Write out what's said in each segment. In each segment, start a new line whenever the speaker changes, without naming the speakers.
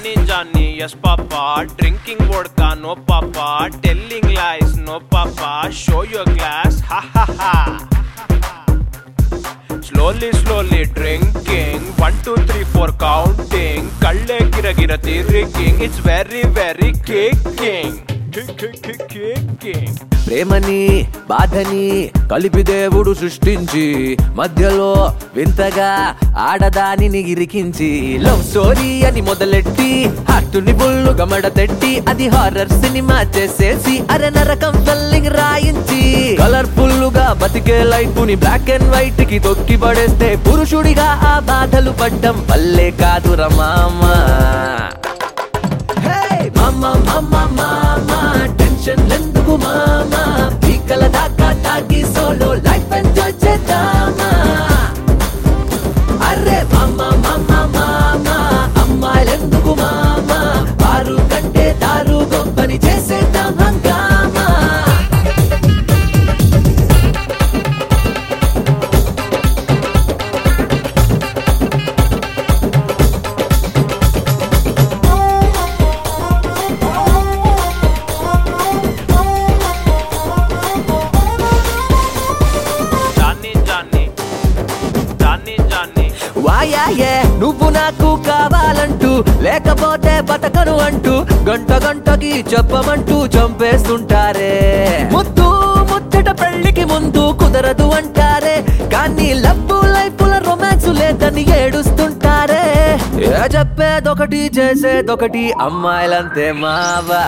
Johnny, Johnny, yes, Papa. Drinking vodka, no, Papa. Telling lies, no, Papa. Show your glass, ha ha ha. Slowly, slowly drinking. One, two, three, four, counting. Kalle gira gira tirking. It's very, very kicking. Kick, kick, kick, kicking.
ప్రేమని బాధని కలిపి దేవుడు సృష్టించి మధ్యలో వింతగా ఆడదానిని ఇరికించి love story అని మొదలెట్టి హార్టుని బుల్లు గమడ తెట్టి అది హారర్ సినిమా చేసేసి అర నరకం ఫెల్లింగ్ రాయించి కలర్ఫుల్ గా బతికే లైఫ్ ని బ్లాక్ అండ్ వైట్ కి తొక్కి పడేస్తే పురుషుడిగా ఆ బాధలు పడ్డం పల్లె కాదురా మామా Hey, mama, mama, mama, tension ఎందుకు మామా పీకల దాకా తాగి సోలో లైఫ్ ఎంజాయ్ చేద్దామా అరే మామా మామా మామా అమ్మాయిలెందుకు మామా వారు కంటే దారు గొప్పని చేసేద్దాం హంగామా
Johnny, Johnny. Johnny, Johnny.
వాయాయే నువ్వు నాకు కావాలంటూ లేకపోతే బతకను అంటూ గంట గంటకి చెప్పమంటూ చంపేస్తుంటారే ముద్దు ముచ్చట పెళ్లికి ముందు కుదరదు అంటారే కానీ లవ్ లైఫ్ లో రొమాన్స్ లేదని ఏడుస్తుంటారే ఏ చెప్పేదొకటి చేసేదొకటి అమ్మాయిలంతే మావా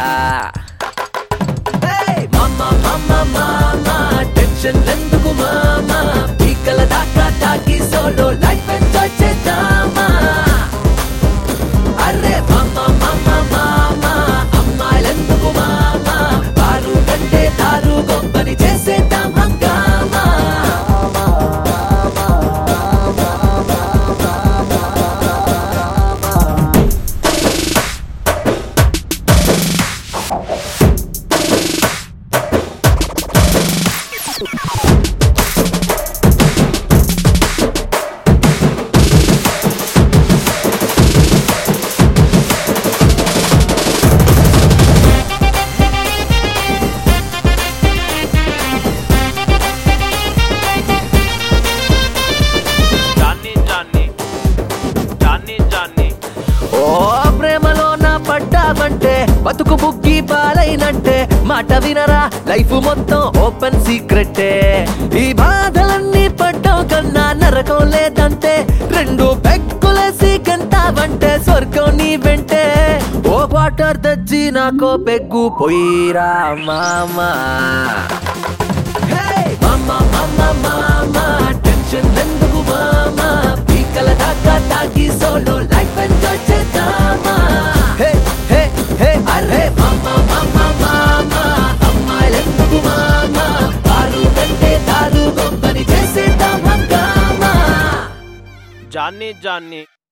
Hey, mama, mama, mama, tension ఎందుకు మామా పీకల దాకా తాకి సోలో లైఫ్ ఎంజాయ్ చేద్దామా అరే మామా మామా మామా అమ్మాయిలెందుకు మామా వారు కంటే దారు గొప్పని చేసేద్దాం హంగామా
Johnny, Johnny. Johnny, Johnny.
ఓ ప్రేమలో నా పడ్డావంటే బతుకు బుగ్గి పాలైనంటే మాట వినరా లైఫ్ మొత్తం ఓపెన్ సీక్రెట్టే ఈ బాధలన్నీ పడ్డావు కన్నా నరకం లేదంటే రెండు పెక్కులేసి గంటావంటే స్వర్గం నీ వెంటే ఓ క్వార్టర్ తెచ్చి నాకో పెగ్గు పోయిరా మామా Hey, mama, mama, mama, tension ఎందుకు మామా పీకల దాకా తాగి సోలో లైఫ్ ఎంజాయ్ చేద్దామా హే హే హే అరే మామా మామా మామా అమ్మాయిలెందుకు మామా వారు కంటే దారు గొప్పని చేసేద్దాం హంగామా
Johnny, Johnny.